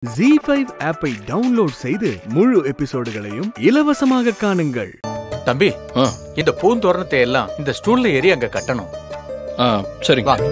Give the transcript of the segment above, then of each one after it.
G five ஆப்பை download செய்து முழு எபிசோடுகளையும் இலவசமாக காணுங்கள் தம்பி ஆ இந்த பூந்தோரணத்தை எல்லாம் இந்த ஸ்டூல்ல ஏறி அங்க கட்டணும் ஆ சரிங்க வா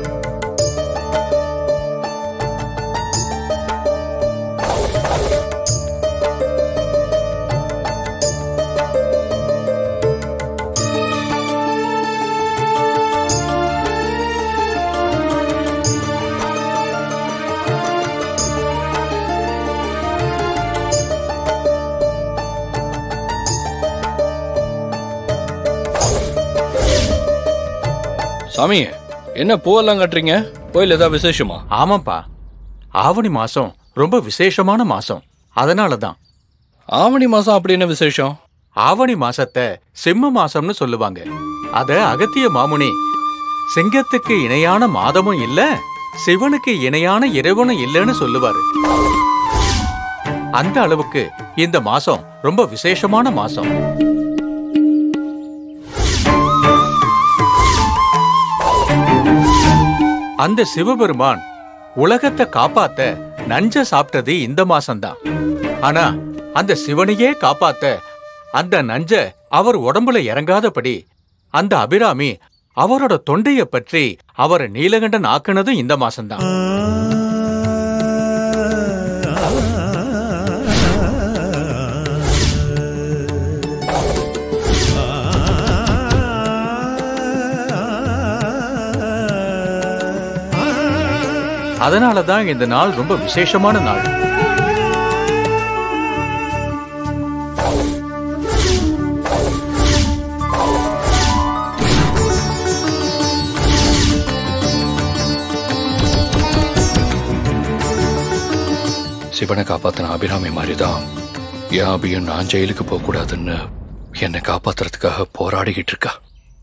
சாமி என்ன பூவெல்லாம் கட்டுறீங்க கோயில் ஏதாவது விசேஷமா ஆமாப்பா ஆவணி மாசம் ரொம்ப விசேஷமான மாசம் அதனால தான் ஆவணி மாசம் அப்படி என்ன விசேஷம் ஆவணி மாசத்தை செம்ம மாசம்னு சொல்லுவாங்க அத அகத்திய மாமுனி சிங்கத்துக்கு இணையான மாதமும் இல்ல சிவனுக்கு இணையான இறைவனும் இல்லைன்னு சொல்லுவாரு அந்த அளவுக்கு இந்த மாசம் ரொம்ப விசேஷமான மாசம் அந்த சிவபெருமான் உலகத்தை காப்பாத்த நஞ்ச சாப்பிட்டது இந்த மாசம்தான் ஆனா அந்த சிவனையே காப்பாத்த அந்த நஞ்ச அவர் உடம்புல இறங்காதபடி அந்த அபிராமி அவரோட தொண்டைய பற்றி அவரை நீலகண்டன் ஆக்குனதும் இந்த மாசம்தான் அதனாலதான் இந்த நாள் ரொம்ப விசேஷமான நாள் சிவனை காப்பாத்தின அபிராமி மாதிரி தான் என் அபியும் நான் ஜெயிலுக்கு போக கூடாதுன்னு என்னை காப்பாத்துறதுக்காக போராடிக்கிட்டு இருக்கா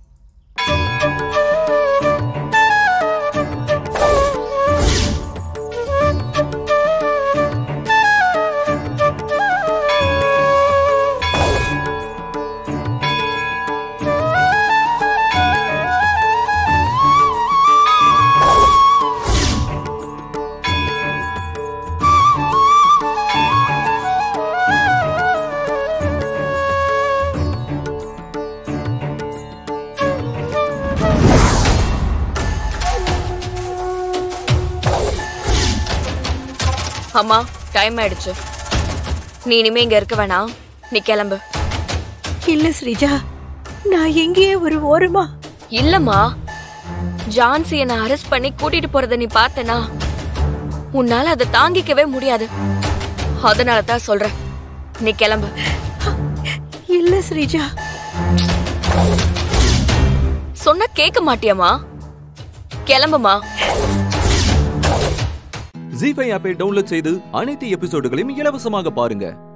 அம்மா டைம் ஆயிடுச்சு நீ இனிமே இங்க இருக்க வேணாம் நீ கிளம்பு இல்ல ஸ்ரீஜா நான் எங்கேயே ஒரு ஓரமா இல்லம்மா ஜான்சி என்ன அரெஸ்ட் பண்ணி கூட்டிட்டு போறத நீ பார்த்தனா உன்னால அதை தாங்கிக்கவே முடியாது அதனால தான் சொல்றேன் நீ கிளம்பு இல்ல ஸ்ரீஜா சொன்னா கேட்க மாட்டியாமா கிளம்புமா ஜி ஃபைவ் ஆப்பை டவுன்லோட் செய்து அனைத்து எபிசோடுகளையும் இலவசமாக பாருங்க